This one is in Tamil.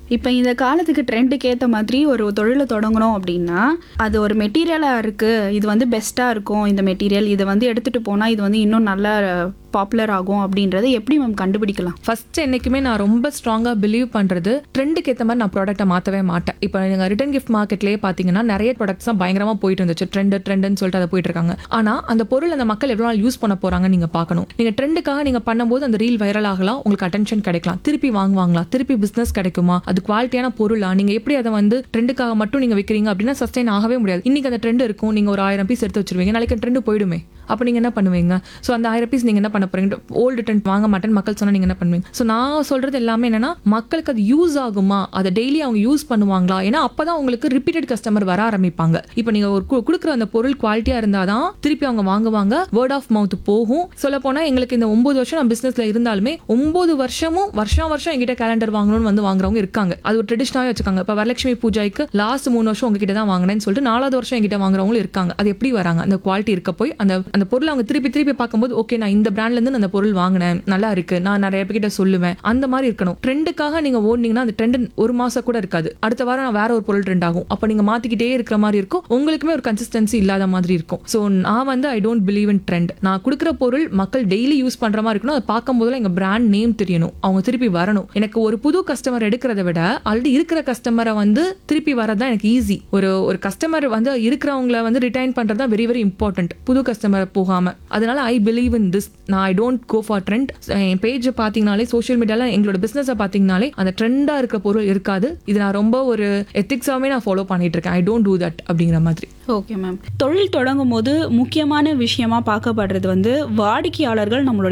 இப்போ இந்த காலத்துக்கு ட்ரெண்டுக்கு ஏற்ற மாதிரி ஒரு தொழிலை தொடங்கணும் அப்படின்னா அது ஒரு மெட்டீரியலாக இருக்குது இது வந்து பெஸ்ட்டாக இருக்கும் இந்த மெட்டீரியல் இதை வந்து எடுத்துகிட்டு போனால் இது வந்து இன்னும் நல்லா பாப்புலர் ஆகும் அப்படின்றத எப்படி மேம் கண்டுபிடிக்கலாம் ஃபர்ஸ்ட் என்னைக்குமே நான் ரொம்ப ஸ்ட்ராங்காக பிலீவ் பண்ணுறது ட்ரெண்டுக்கு ஏற்ற மாதிரி நான் ப்ராடக்ட்டை மாற்றவே மாட்டேன் இப்போ நீங்கள் ரிட்டன் கிஃப்ட் மார்க்கெட்லேயே பார்த்தீங்கன்னா நிறைய ப்ராடக்ட்ஸ் தான் பயங்கரமாக போயிட்டு இருந்துச்சு ட்ரெண்டு ட்ரெண்டுன்னு சொல்லிட்டு அதை போயிட்டு இருக்காங்க ஆனால் அந்த பொருள் அந்த மக்கள் எவ்வளோ நாள் யூஸ் பண்ண போகிறாங்கன்னு நீங்கள் பார்க்கணும் நீங்கள் ட்ரெண்டுக்காக நீங்கள் பண்ணும்போது அந்த ரீல் வைரல் ஆகலாம் உங்களுக்கு அட்டென்ஷன் கிடைக்கலாம் திருப்பி வாங்குவாங்களா திருப்பி பிஸ்னஸ் கிடைக்குமா அது குவாலிட்டியான பொருளா நீங்கள் எப்படி அதை வந்து ட்ரெண்டுக்காக மட்டும் நீங்கள் விற்கிறீங்க அப்படின்னா சஸ்டைன் ஆகவே முடியாது இன்னைக்கு அந்த ட்ரெண்ட் இருக்கும் நீங்கள் ஒரு ஆயிரம் பீஸ் எடுத்து வச்சிருவீங்க நாளைக்கு ட்ரெண்டு போயிடுமே அப்போ நீங்கள் என்ன பண்ணுவீங்க ஸோ அந்த ஆயிரம் பீஸ் நீங்கள் என்ன பண்ண போறீங்க ஓல்டு ட்ரெண்ட் வாங்க மாட்டேன்னு மக்கள் சொன்னால் நீங்கள் என்ன பண்ணுவீங்க ஸோ நான் சொல்கிறது எல்லாமே என்னன்னா மக்களுக்கு அது யூஸ் ஆகுமா அதை டெய்லி அவங்க யூஸ் பண்ணுவாங்களா ஏன்னா அப்போ தான் உங்களுக்கு ரிப்பீட்டட் கஸ்டமர் வர ஆரம்பிப்பாங்க இப்போ நீங்கள் ஒரு கு- கொடுக்குற அந்த பொருள் குவாலிட்டியாக இருந்தால் தான் திருப்பி அவங்க வாங்குவாங்க வேர்ட் ஆஃப் மவுத் போகும் சொல்ல போனால் எங்களுக்கு இந்த ஒன்பது வருஷம் நான் பிஸ்னஸில் இருந்தாலுமே ஒன்பது வருஷமும் வருஷம் வருஷம் எங்கிட்ட கேலண்டர் வாங்கணும்னு வந்து வாங்குறவங்க இருக்காங்க அது ஒரு ட்ரெடிஷனாகவே வச்சுக்காங்க இப்போ வரலட்சுமி பூஜைக்கு லாஸ்ட் மூணு வருஷம் உங்ககிட்ட தான் வாங்கினேன்னு சொல்லிட்டு நாலாவது வருஷம் எங்கிட்ட வாங்குறவங்களும் இருக்காங்க அது எப்படி வராங்க அந்த குவாலிட்டி இருக்க போய் அந்த அந்த பொருளை அவங்க திருப்பி திருப்பி பார்க்கும்போது ஓகே நான் இந்த பிராண்ட்ல இருந்து நான் அந்த பொருள் வாங்கினேன் நல்லா இருக்கு நான் நிறைய பேர்கிட்ட சொல்லுவேன் அந்த மாதிரி இருக்கணும் ட்ரெண்டுக்காக நீங்க ஓடுனீங்கன்னா அந்த ட்ரெண்ட் ஒரு மாசம் கூட இருக்காது அடுத்த வாரம் நான் வேற ஒரு பொருள் ட்ரெண்ட் ஆகும் அப்போ நீங்க மாத்திக்கிட்டே இருக்கிற மாதிரி இருக்கும் உங்களுக்குமே ஒரு கன்சிஸ்டன்சி இல்லாத மாதிரி இருக்கும் ஸோ நான் வந்து I don't believe in trend நான் கொடுக்குற பொருள் மக்கள் டெய்லி யூஸ் பண்ற மாதிரி இருக்கணும் அதை பார்க்கும்போதுல எங்க பிராண்ட் நேம் தெரியணும் அவங்க திருப்பி வரணும் எனக்கு ஒரு புது கஸ்டமர் எடுக்கிறத விட ஆல்ரெடி இருக்கிற கஸ்டமரை வந்து திருப்பி வரதான் எனக்கு ஈஸி ஒரு ஒரு கஸ்டமர் வந்து இருக்கிறவங்கள வந்து ரிட்டைன் பண்றது தான் வெரி வெரி இம்பார்ட்டன்ட் புது கஸ்டமர் போகாம அதனால ஐ பிலீவ் இன் திஸ் நான் I don't go for trend என் பேஜ் பார்த்தீங்கனாலே சோஷியல் மீடியால எங்களோட பிசினஸை பார்த்தீங்கனாலே அந்த ட்ரெண்டா இருக்கிற பொருள் இருக்காது இது நான் ரொம்ப ஒரு எத்திக்ஸாவே நான் ஃபாலோ பண்ணிட்டு இருக்கேன் ஐ டோன்ட் டூ தட் அப்படிங்கிற மாதிரி ஓகே மேம் தொழில் தொடங்கும் போது முக்கியமான விஷயமா பார்க்கப்படுறது வந்து வாடிக்கையாளர்கள் நம்மளுடைய